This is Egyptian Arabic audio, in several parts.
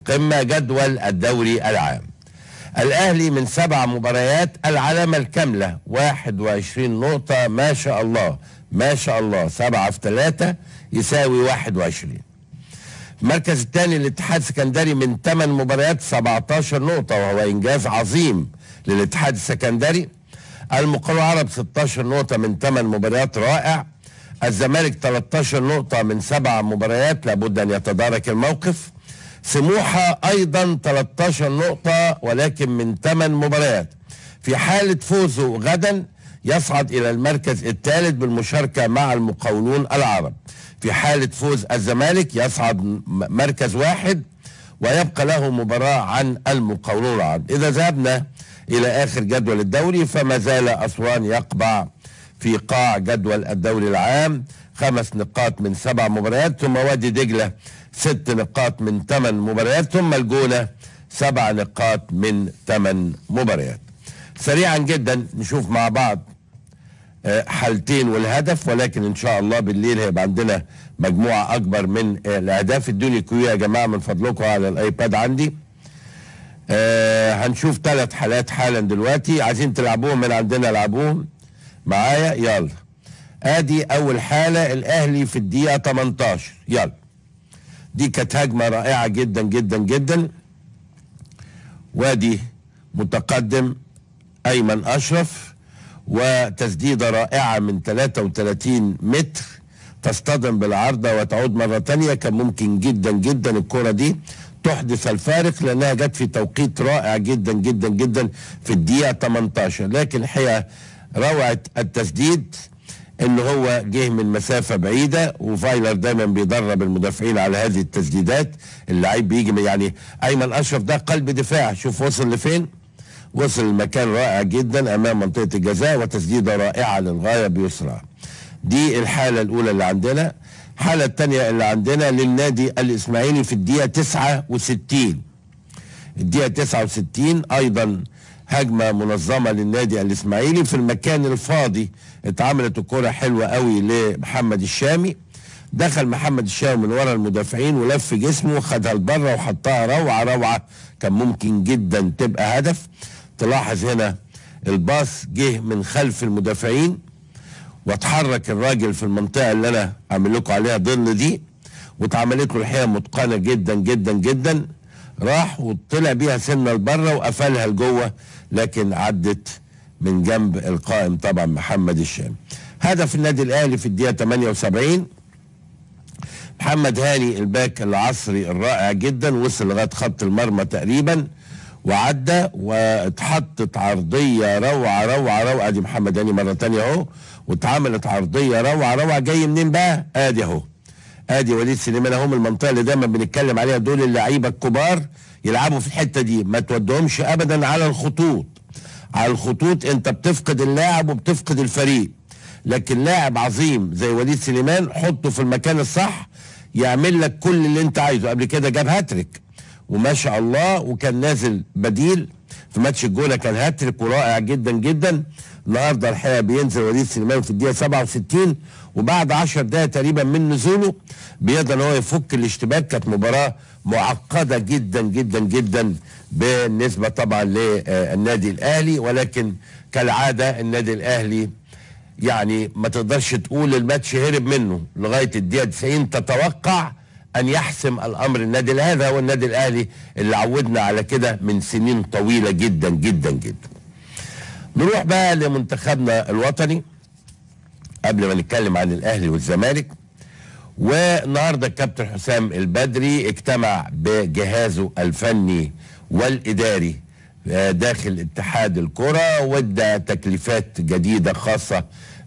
القمة جدول الدوري العام الأهلي من سبع مباريات العلامة الكاملة 21 نقطة ما شاء الله ما شاء الله سبعة في ثلاثة يساوي 21 المركز الثاني الاتحاد السكندري من 8 مباريات 17 نقطة وهو إنجاز عظيم للاتحاد السكندري المقاولون العرب 16 نقطة من 8 مباريات رائع الزمالك 13 نقطة من سبع مباريات لابد أن يتدارك الموقف سموحة أيضا 13 نقطة ولكن من 8 مباريات في حالة فوزه غدا يصعد إلى المركز الثالث بالمشاركة مع المقاولون العرب في حالة فوز الزمالك يصعد مركز واحد ويبقى له مباراة عن المقاولون العرب إذا ذهبنا إلى آخر جدول الدوري فما زال أسوان يقبع في قاع جدول الدوري العام خمس نقاط من سبع مباريات ثم وادي دجلة ست نقاط من ثمان مباريات ثم الجونة سبع نقاط من ثمان مباريات سريعا جدا نشوف مع بعض حالتين والهدف ولكن ان شاء الله بالليل هيبقى عندنا مجموعه اكبر من الاهداف ادوني كيو يا جماعه من فضلكم على الايباد عندي آه هنشوف ثلاث حالات حالا دلوقتي عايزين تلعبوهم من عندنا العبوهم معايا يلا ادي اول حاله الاهلي في الدقيقه 18 يلا دي كانت هجمه رائعه جدا جدا جدا وادي متقدم ايمن اشرف وتسديده رائعه من 33 متر تصطدم بالعارضه وتعود مره ثانيه كان ممكن جدا جدا الكره دي تحدث الفارق لانها جت في توقيت رائع جدا جدا جدا في الدقيقه 18 لكن الحقيقه روعه التسديد ان هو جه من مسافه بعيده وفايلر دايما بيدرب المدافعين على هذه التسديدات اللعيب بيجي يعني ايمن اشرف ده قلب دفاع شوف وصل لفين وصل المكان رائع جدا امام منطقه الجزاء وتسديده رائعه للغايه بيسرى دي الحاله الاولى اللي عندنا الحاله الثانيه اللي عندنا للنادي الاسماعيلي في الدقيقه 69 الدقيقه 69 ايضا هجمه منظمه للنادي الاسماعيلي في المكان الفاضي اتعملت الكره حلوه قوي لمحمد الشامي دخل محمد الشامي من ورا المدافعين ولف جسمه وخدها لبره وحطها روعه روعه كان ممكن جدا تبقى هدف تلاحظ هنا الباص جه من خلف المدافعين واتحرك الراجل في المنطقه اللي انا عامل لكم عليها ظل دي واتعملت له الحقيقه متقنه جدا جدا جدا راح وطلع بيها سنه لبره وقفلها لجوه لكن عدت من جنب القائم طبعا محمد الشام هدف النادي الاهلي في الدقيقه 78 محمد هاني الباك العصري الرائع جدا وصل لغايه خط المرمى تقريبا وعدى واتحطت عرضيه روعه روعه روعه دي محمد هاني مره تانية اهو واتعملت عرضيه روعه روعه جاي منين بقى؟ ادي اهو ادي وليد سليمان اهو من المنطقه اللي دايما بنتكلم عليها دول اللعيبه الكبار يلعبوا في الحته دي ما تودهمش ابدا على الخطوط على الخطوط انت بتفقد اللاعب وبتفقد الفريق لكن لاعب عظيم زي وليد سليمان حطه في المكان الصح يعمل لك كل اللي انت عايزه قبل كده جاب هاتريك وما شاء الله وكان نازل بديل في ماتش الجونه كان هاتريك ورائع جدا جدا النهارده الحقيقه بينزل وليد سليمان في الدقيقه 67 وبعد 10 دقائق تقريبا من نزوله بيقدر ان هو يفك الاشتباك كانت مباراه معقده جدا جدا جدا بالنسبه طبعا للنادي الاهلي ولكن كالعاده النادي الاهلي يعني ما تقدرش تقول الماتش هرب منه لغايه الدقيقه 90 تتوقع ان يحسم الامر النادي الاهلي هذا هو النادي الاهلي اللي عودنا على كده من سنين طويله جدا جدا جدا. نروح بقى لمنتخبنا الوطني قبل ما نتكلم عن الاهلي والزمالك والنهارده الكابتن حسام البدري اجتمع بجهازه الفني والاداري داخل اتحاد الكره وادى تكليفات جديده خاصه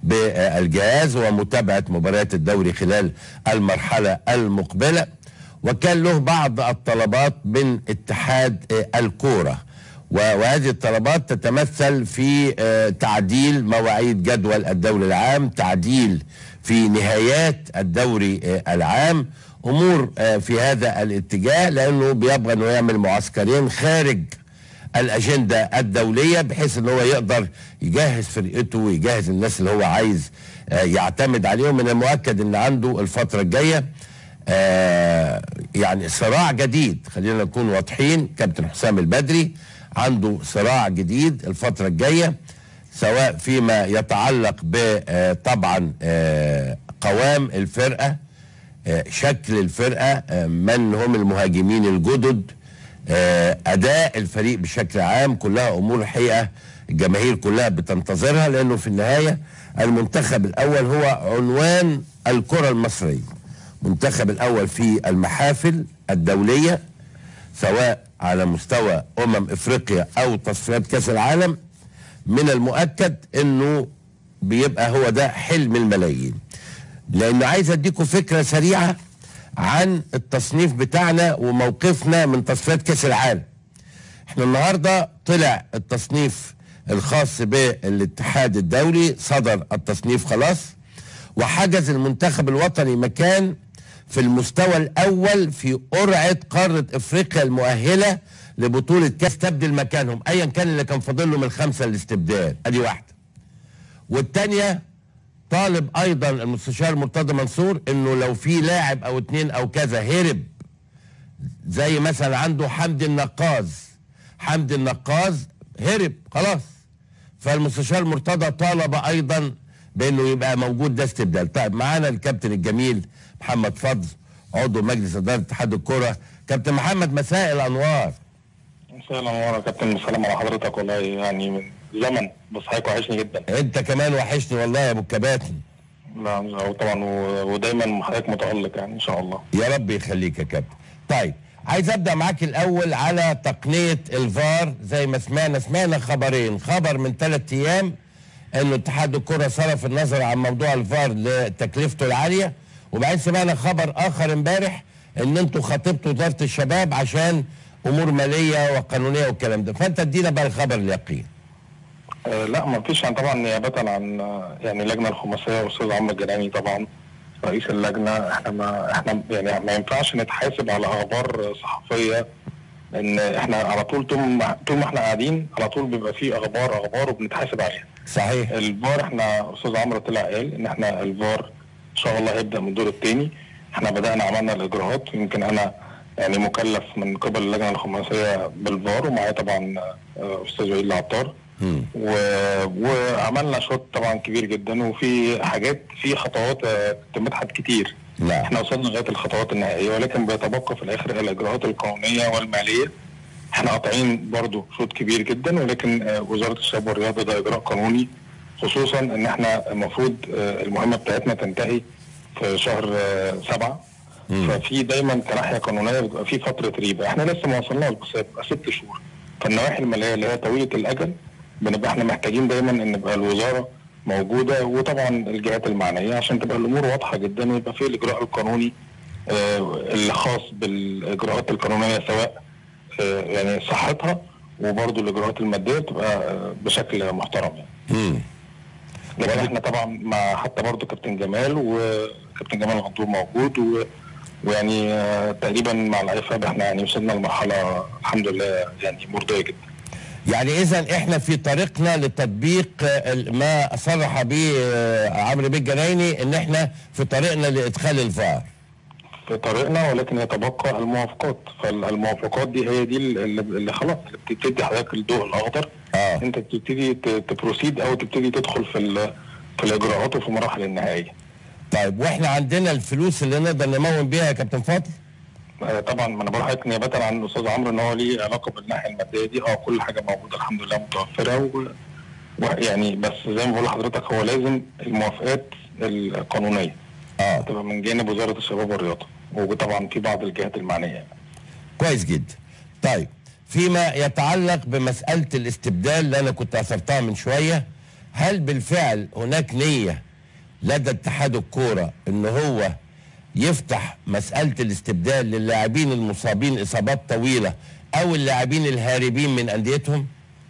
بالجهاز ومتابعه مباريات الدوري خلال المرحله المقبله وكان له بعض الطلبات من اتحاد الكوره وهذه الطلبات تتمثل في تعديل مواعيد جدول الدوري العام تعديل في نهايات الدوري العام امور في هذا الاتجاه لانه بيبغى انه يعمل معسكرين خارج الاجنده الدوليه بحيث ان هو يقدر يجهز فرقته ويجهز الناس اللي هو عايز يعتمد عليهم من المؤكد ان عنده الفتره الجايه آه يعني صراع جديد خلينا نكون واضحين كابتن حسام البدري عنده صراع جديد الفترة الجاية سواء فيما يتعلق بطبعا قوام الفرقة آه، شكل الفرقة آه، من هم المهاجمين الجدد آه، أداء الفريق بشكل عام كلها أمور الحقيقة الجماهير كلها بتنتظرها لأنه في النهاية المنتخب الأول هو عنوان الكرة المصرية المنتخب الأول في المحافل الدولية سواء على مستوى أمم إفريقيا أو تصفيات كأس العالم من المؤكد أنه بيبقى هو ده حلم الملايين لأن عايز أديكم فكرة سريعة عن التصنيف بتاعنا وموقفنا من تصفيات كأس العالم احنا النهارده طلع التصنيف الخاص بالاتحاد الدولي صدر التصنيف خلاص وحجز المنتخب الوطني مكان في المستوى الاول في قرعه قاره افريقيا المؤهله لبطوله كاس تبدل مكانهم ايا كان اللي كان فاضل له من الخمسه الاستبدال ادي واحده والثانيه طالب ايضا المستشار مرتضى منصور انه لو في لاعب او اتنين او كذا هرب زي مثلا عنده حمدي النقاز حمدي النقاز هرب خلاص فالمستشار مرتضى طالب ايضا بانه يبقى موجود ده استبدال طيب معانا الكابتن الجميل محمد فضل عضو مجلس اداره اتحاد الكره كابتن محمد مساء الانوار مساء الانوار يا كابتن السلام على حضرتك والله يعني من زمن بس حضرتك وحشني جدا انت كمان وحشني والله يا ابو الكباتن لا طبعا و- ودايما حضرتك متالق يعني ان شاء الله يا رب يخليك يا كابتن طيب عايز ابدا معاك الاول على تقنيه الفار زي ما سمعنا سمعنا خبرين خبر من ثلاث ايام انه اتحاد الكره صرف النظر عن موضوع الفار لتكلفته العاليه وبعدين سمعنا خبر اخر امبارح ان انتوا خاطبتوا وزاره الشباب عشان امور ماليه وقانونيه والكلام ده فانت ادينا بقى الخبر اليقين آه لا ما فيش يعني طبعا نيابه عن آه، يعني اللجنه الخماسيه استاذ عمرو الجناني طبعا رئيس اللجنه احنا ما احنا يعني ما ينفعش نتحاسب على اخبار صحفيه لان احنا على طول طول ما طول ما احنا قاعدين على طول بيبقى في اخبار اخبار وبنتحاسب عليها صحيح الفار احنا استاذ عمرو طلع قال ان احنا الفار ان شاء الله هيبدا من الدور الثاني احنا بدانا عملنا الاجراءات يمكن انا يعني مكلف من قبل اللجنه الخماسيه بالفار ومعايا طبعا آه، استاذ وائل العطار مم. و... وعملنا شوط طبعا كبير جدا وفي حاجات في خطوات آه، كابتن مدحت كتير لا احنا وصلنا لغايه الخطوات النهائيه ولكن بيتبقى في الاخر الاجراءات القانونيه والماليه احنا قاطعين برضو شوط كبير جدا ولكن آه، وزاره الشباب والرياضه ده اجراء قانوني خصوصا ان احنا المفروض آه، المهمه بتاعتنا تنتهي في شهر آه، سبعة مم. ففي دايما كناحيه قانونيه بتبقى في فتره ريبه احنا لسه ما وصلناش بس هتبقى ست شهور فالنواحي الماليه اللي هي طويله الاجل بنبقى احنا محتاجين دايما ان يبقى الوزاره موجوده وطبعا الجهات المعنيه عشان تبقى الامور واضحه جدا ويبقى في الاجراء القانوني آه، اللي خاص بالاجراءات القانونيه سواء آه، يعني صحتها وبرضه الاجراءات الماديه تبقى آه، بشكل محترم يعني. مم. لكن احنا طبعا مع حتى برضه كابتن جمال وكابتن جمال غندور موجود و ويعني آه، تقريبا مع العفاب احنا يعني وصلنا لمرحله الحمد لله يعني مرضيه جدا. يعني اذا احنا في طريقنا لتطبيق آه، ال- ما صرح به آه، عمرو بيه الجنايني ان احنا في طريقنا لادخال الفار في طريقنا ولكن يتبقى الموافقات فالموافقات دي هي دي اللي, اللي خلاص اللي بتبتدي حضرتك الضوء الاخضر اه انت بتبتدي ت- تبروسيد او تبتدي تدخل في ال- في الاجراءات وفي المراحل النهائيه. طيب واحنا عندنا الفلوس اللي نقدر نمون بيها يا كابتن فاضل آه، طبعا ما انا بقول لحضرتك نيابه عن الاستاذ عمرو ان هو ليه علاقه بالناحيه الماديه دي اه كل حاجه موجوده الحمد لله متوفره و... ويعني بس زي ما بقول لحضرتك هو لازم الموافقات القانونيه اه تبقى من جانب وزاره الشباب والرياضه وطبعا في بعض الجهات المعنيه يعني. كويس جدا طيب فيما يتعلق بمسألة الاستبدال اللي أنا كنت أثرتها من شوية هل بالفعل هناك نية لدى اتحاد الكورة إن هو يفتح مسألة الاستبدال للاعبين المصابين إصابات طويلة أو اللاعبين الهاربين من أنديتهم؟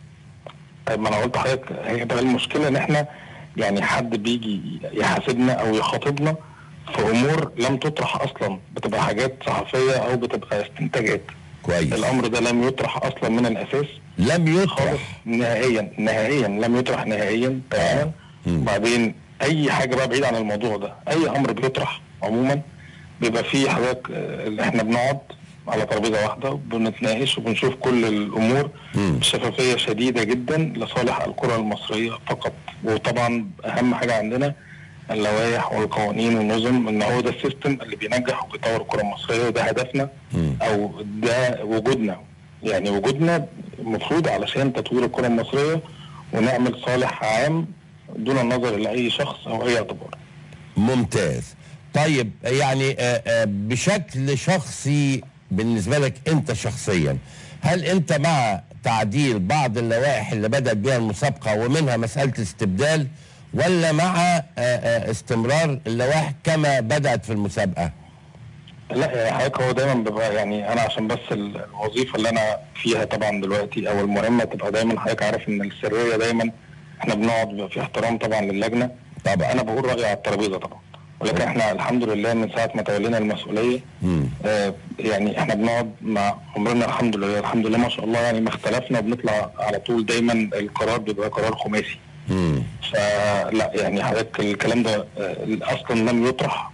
طيب ما انا قلت لحضرتك هي بقى المشكله ان احنا يعني حد بيجي يحاسبنا او يخاطبنا في امور لم تطرح اصلا بتبقى حاجات صحفيه او بتبقى استنتاجات كويس الامر ده لم يطرح اصلا من الاساس لم خالص يطرح نهائيا نهائيا لم يطرح نهائيا تماما مم. وبعدين اي حاجه بقى بعيد عن الموضوع ده اي امر بيطرح عموما بيبقى في حضرتك آه، اللي احنا بنقعد على ترابيزه واحده وبنتناقش وبنشوف كل الامور بشفافيه شديده جدا لصالح الكره المصريه فقط وطبعا اهم حاجه عندنا اللوائح والقوانين والنظم ان هو ده السيستم اللي بينجح وبيطور الكره المصريه وده هدفنا او ده وجودنا يعني وجودنا المفروض علشان تطوير الكره المصريه ونعمل صالح عام دون النظر لاي شخص او اي اعتبار ممتاز طيب يعني آه، آه، بشكل شخصي بالنسبة لك أنت شخصيا هل أنت مع تعديل بعض اللوائح اللي بدأت بها المسابقة ومنها مسألة استبدال ولا مع آه، آه، استمرار اللوائح كما بدأت في المسابقة لا يعني حضرتك هو دايما بيبقى يعني انا عشان بس ال- الوظيفه اللي انا فيها طبعا دلوقتي او المهمه تبقى دايما حضرتك عارف ان السريه دايما احنا بنقعد بيبقى في احترام طبعا للجنه طبعا انا بقول رايي على الترابيزه طبعا ولكن احنا الحمد لله من ساعه ما تولينا المسؤوليه مم. آه يعني احنا بنقعد مع عمرنا الحمد لله الحمد لله ما شاء الله يعني ما اختلفنا وبنطلع على طول دايما القرار بيبقى قرار خماسي مم. فلا يعني حضرتك الكلام ده آه، اصلا لم يطرح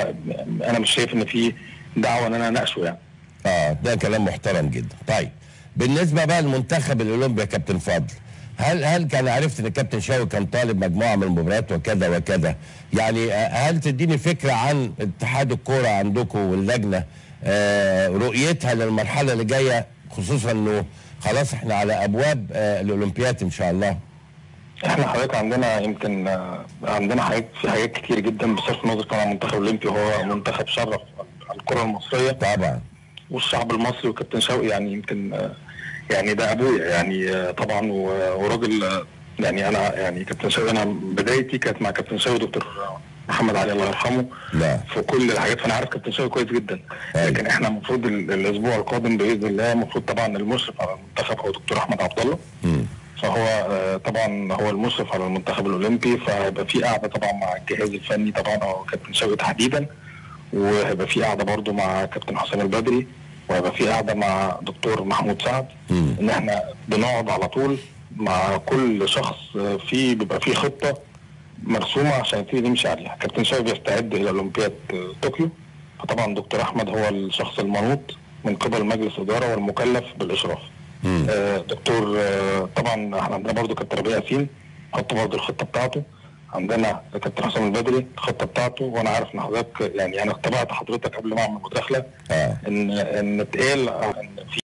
فانا مش شايف ان في دعوه ان انا اناقشه يعني اه ده كلام محترم جدا طيب بالنسبه بقى للمنتخب الاولمبي يا كابتن فضل هل هل كان عرفت ان الكابتن شاوي كان طالب مجموعه من المباريات وكذا وكذا يعني آه، هل تديني فكره عن اتحاد الكوره عندكم واللجنه آه رؤيتها للمرحله اللي جايه خصوصا انه خلاص احنا على ابواب آه الاولمبياد ان شاء الله احنا حضرتك عندنا يمكن آه، عندنا حاجات في حاجات كتير جدا بصرف النظر طبعا المنتخب الاولمبي هو منتخب شرف الكره المصريه طبعا والشعب المصري وكابتن شوقي يعني يمكن آه، يعني ده ابويا يعني آه، طبعا و- وراجل آه، يعني انا يعني كابتن شوقي انا بدايتي كانت مع كابتن شوقي دكتور محمد علي الله يرحمه لا في كل الحاجات فانا عارف كابتن شوقي كويس جدا أيوة. لكن احنا المفروض ال- الاسبوع القادم باذن الله المفروض طبعا المشرف على المنتخب هو دكتور احمد عبد الله مم. فهو آه، طبعا هو المشرف على المنتخب الاولمبي فهيبقى في قعده طبعا مع الجهاز الفني طبعا او كابتن شوقي تحديدا وهيبقى في قعده برضو مع كابتن حسام البدري وهيبقى في قعده مع دكتور محمود سعد مم. ان احنا بنقعد على طول مع كل شخص آه، في بيبقى في خطه مرسومه عشان نبتدي نمشي عليها كابتن شوقي بيستعد الى اولمبياد آه، طوكيو فطبعا دكتور احمد هو الشخص المنوط من قبل مجلس اداره والمكلف بالاشراف مم. آه، دكتور آه، طبعا احنا عندنا برضو كابتن ربيع ياسين حط برضو الخطه بتاعته عندنا كابتن حسام البدري الخطه بتاعته وانا عارف ان حضرتك يعني انا اتبعت حضرتك قبل ما اعمل مداخله اه ان ان اتقال ان